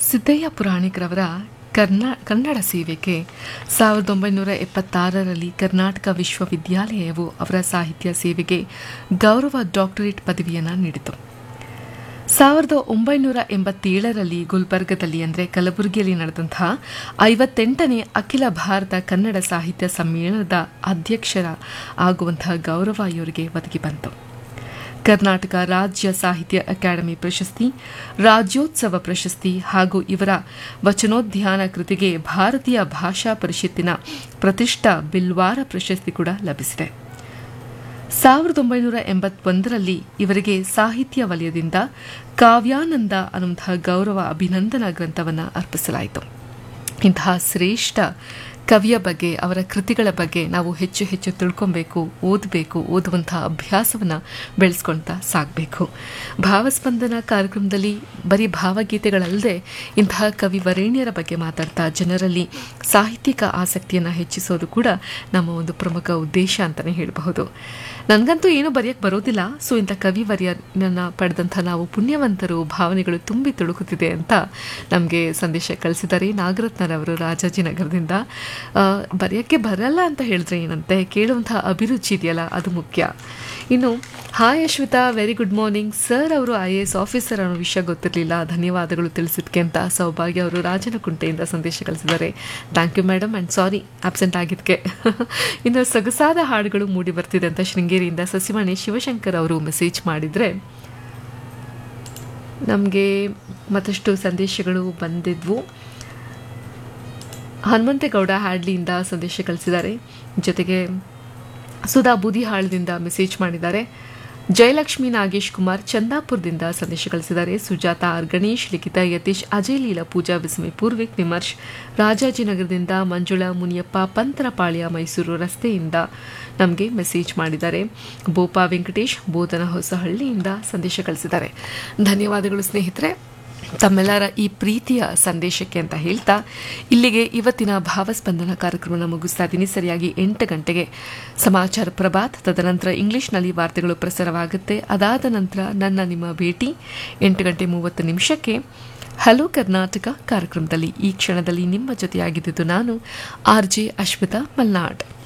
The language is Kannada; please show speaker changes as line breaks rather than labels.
ಸಿದ್ದಯ್ಯ ಪುರಾಣಿಕರವರ ಕರ್ನಾ ಕನ್ನಡ ಸೇವೆಗೆ ಸಾವಿರದ ಒಂಬೈನೂರ ಎಪ್ಪತ್ತಾರರಲ್ಲಿ ಕರ್ನಾಟಕ ವಿಶ್ವವಿದ್ಯಾಲಯವು ಅವರ ಸಾಹಿತ್ಯ ಸೇವೆಗೆ ಗೌರವ ಡಾಕ್ಟರೇಟ್ ಪದವಿಯನ್ನು ನೀಡಿತು ಸಾವಿರದ ಒಂಬೈನೂರ ಎಂಬತ್ತೇಳರಲ್ಲಿ ಗುಲ್ಬರ್ಗದಲ್ಲಿ ಅಂದರೆ ಕಲಬುರಗಿಯಲ್ಲಿ ನಡೆದಂತಹ ಐವತ್ತೆಂಟನೇ ಅಖಿಲ ಭಾರತ ಕನ್ನಡ ಸಾಹಿತ್ಯ ಸಮ್ಮೇಳನದ ಅಧ್ಯಕ್ಷರ ಆಗುವಂತಹ ಗೌರವ ಇವರಿಗೆ ಒದಗಿ ಬಂತು ಕರ್ನಾಟಕ ರಾಜ್ಯ ಸಾಹಿತ್ಯ ಅಕಾಡೆಮಿ ಪ್ರಶಸ್ತಿ ರಾಜ್ಯೋತ್ಸವ ಪ್ರಶಸ್ತಿ ಹಾಗೂ ಇವರ ವಚನೋದ್ಯಾನ ಕೃತಿಗೆ ಭಾರತೀಯ ಭಾಷಾ ಪರಿಷತ್ತಿನ ಪ್ರತಿಷ್ಠ ಬಿಲ್ವಾರ ಪ್ರಶಸ್ತಿ ಕೂಡ ಲಭಿಸಿದೆ ಸಾವಿರದ ಒಂಬೈನೂರ ಎಂಬತ್ತೊಂದರಲ್ಲಿ ಇವರಿಗೆ ಸಾಹಿತ್ಯ ವಲಯದಿಂದ ಕಾವ್ಯಾನಂದ ಅನ್ನುವಂತಹ ಗೌರವ ಅಭಿನಂದನಾ ಗ್ರಂಥವನ್ನು ಅರ್ಪಿಸಲಾಯಿತು ಇಂತಹ ಶ್ರೇಷ್ಠ ಕವಿಯ ಬಗ್ಗೆ ಅವರ ಕೃತಿಗಳ ಬಗ್ಗೆ ನಾವು ಹೆಚ್ಚು ಹೆಚ್ಚು ತಿಳ್ಕೊಬೇಕು ಓದಬೇಕು ಓದುವಂತಹ ಅಭ್ಯಾಸವನ್ನು ಬೆಳೆಸ್ಕೊಳ್ತಾ ಸಾಗಬೇಕು ಭಾವಸ್ಪಂದನ ಕಾರ್ಯಕ್ರಮದಲ್ಲಿ ಬರೀ ಭಾವಗೀತೆಗಳಲ್ಲದೆ ಇಂತಹ ಕವಿ ವರೇಣ್ಯರ ಬಗ್ಗೆ ಮಾತಾಡ್ತಾ ಜನರಲ್ಲಿ ಸಾಹಿತ್ಯಿಕ ಆಸಕ್ತಿಯನ್ನು ಹೆಚ್ಚಿಸೋದು ಕೂಡ ನಮ್ಮ ಒಂದು ಪ್ರಮುಖ ಉದ್ದೇಶ ಅಂತಲೇ ಹೇಳಬಹುದು ನನಗಂತೂ ಏನೂ ಬರೆಯಕ್ಕೆ ಬರೋದಿಲ್ಲ ಸೊ ಇಂಥ ಕವಿ ವರ್ಯನನ್ನು ಪಡೆದಂಥ ನಾವು ಪುಣ್ಯವಂತರು ಭಾವನೆಗಳು ತುಂಬಿ ತುಳುಕುತ್ತಿದೆ ಅಂತ ನಮಗೆ ಸಂದೇಶ ಕಳಿಸಿದ್ದಾರೆ ನಾಗರತ್ನರವರು ರಾಜಾಜಿನಗರದಿಂದ ಬರೆಯೋಕ್ಕೆ ಬರಲ್ಲ ಅಂತ ಹೇಳಿದ್ರೆ ಏನಂತೆ ಕೇಳುವಂತಹ ಅಭಿರುಚಿ ಇದೆಯಲ್ಲ ಅದು ಮುಖ್ಯ ಇನ್ನು hi Ashwitha very good morning sir ಅವರು ಐ ಎ ಎಸ್ ಆಫೀಸರ್ ಅನ್ನೋ ವಿಷಯ ಗೊತ್ತಿರಲಿಲ್ಲ ಧನ್ಯವಾದಗಳು ತಿಳಿಸಿದ್ಕೆ ಅಂತ ಸೌಭಾಗ್ಯ ಅವರು ರಾಜನಕುಂಟೆಯಿಂದ ಸಂದೇಶ ಕಳಿಸಿದ್ದಾರೆ thank you madam and sorry absent ಆಗಿದ್ದಕ್ಕೆ ಇನ್ನು ಸೊಗಸಾದ ಹಾಡುಗಳು ಮೂಡಿ ಬರ್ತಿದೆ ಅಂತ ಶೃಂಗೇರಿಯಿಂದ ಸಸಿಮಣಿ ಶಿವಶಂಕರ್ ಅವರು ಮೆಸೇಜ್ ಮಾಡಿದರೆ ನಮಗೆ ಮತ್ತಷ್ಟು ಸಂದೇಶಗಳು ಬಂದಿದ್ವು ಹನುಮಂತೇಗೌಡ ಹ್ಯಾಡ್ಲಿಯಿಂದ ಸಂದೇಶ ಕಳಿಸಿದ್ದಾರೆ ಜೊತೆಗೆ ಸುಧಾ ಬೂದಿಹಾಳದಿಂದ ಮೆಸೇಜ್ ಮಾಡಿದ್ದಾರೆ ಜಯಲಕ್ಷ್ಮಿ ನಾಗೇಶ್ ಕುಮಾರ್ ಚಂದಾಪುರದಿಂದ ಸಂದೇಶ ಕಳಿಸಿದ್ದಾರೆ ಸುಜಾತ ಆರ್ ಗಣೇಶ್ ಲಿಖಿತ ಯತೀಶ್ ಅಜಯ್ ಲೀಲಾ ಪೂಜಾ ವಿಸ್ಮಯ್ ಪೂರ್ವಿಕ್ ವಿಮರ್ಶ್ ರಾಜಾಜಿನಗರದಿಂದ ಮಂಜುಳಾ ಮುನಿಯಪ್ಪ ಪಂತರಪಾಳ್ಯ ಮೈಸೂರು ರಸ್ತೆಯಿಂದ ನಮಗೆ ಮೆಸೇಜ್ ಮಾಡಿದ್ದಾರೆ ಬೋಪಾ ವೆಂಕಟೇಶ್ ಬೋಧನ ಹೊಸಹಳ್ಳಿಯಿಂದ ಸಂದೇಶ ಕಳಿಸಿದ್ದಾರೆ ಧನ್ಯವಾದಗಳು ಸ್ನೇಹಿತರೆ ತಮ್ಮೆಲ್ಲರ ಈ ಪ್ರೀತಿಯ ಸಂದೇಶಕ್ಕೆ ಅಂತ ಹೇಳ್ತಾ ಇಲ್ಲಿಗೆ ಇವತ್ತಿನ ಭಾವಸ್ಪಂದನ ಕಾರ್ಯಕ್ರಮನ ಮುಗಿಸ್ತಾ ಇದ್ದೀನಿ ಸರಿಯಾಗಿ ಎಂಟು ಗಂಟೆಗೆ ಸಮಾಚಾರ ಪ್ರಭಾತ್ ತದನಂತರ ಇಂಗ್ಲಿಷ್ನಲ್ಲಿ ವಾರ್ತೆಗಳು ಪ್ರಸಾರವಾಗುತ್ತೆ ಅದಾದ ನಂತರ ನನ್ನ ನಿಮ್ಮ ಭೇಟಿ ಎಂಟು ಗಂಟೆ ಮೂವತ್ತು ನಿಮಿಷಕ್ಕೆ ಹಲೋ ಕರ್ನಾಟಕ ಕಾರ್ಯಕ್ರಮದಲ್ಲಿ ಈ ಕ್ಷಣದಲ್ಲಿ ನಿಮ್ಮ ಜೊತೆಯಾಗಿದ್ದು ನಾನು ಆರ್ ಜೆ ಅಶ್ವಿತಾ ಮಲ್ನಾಡ್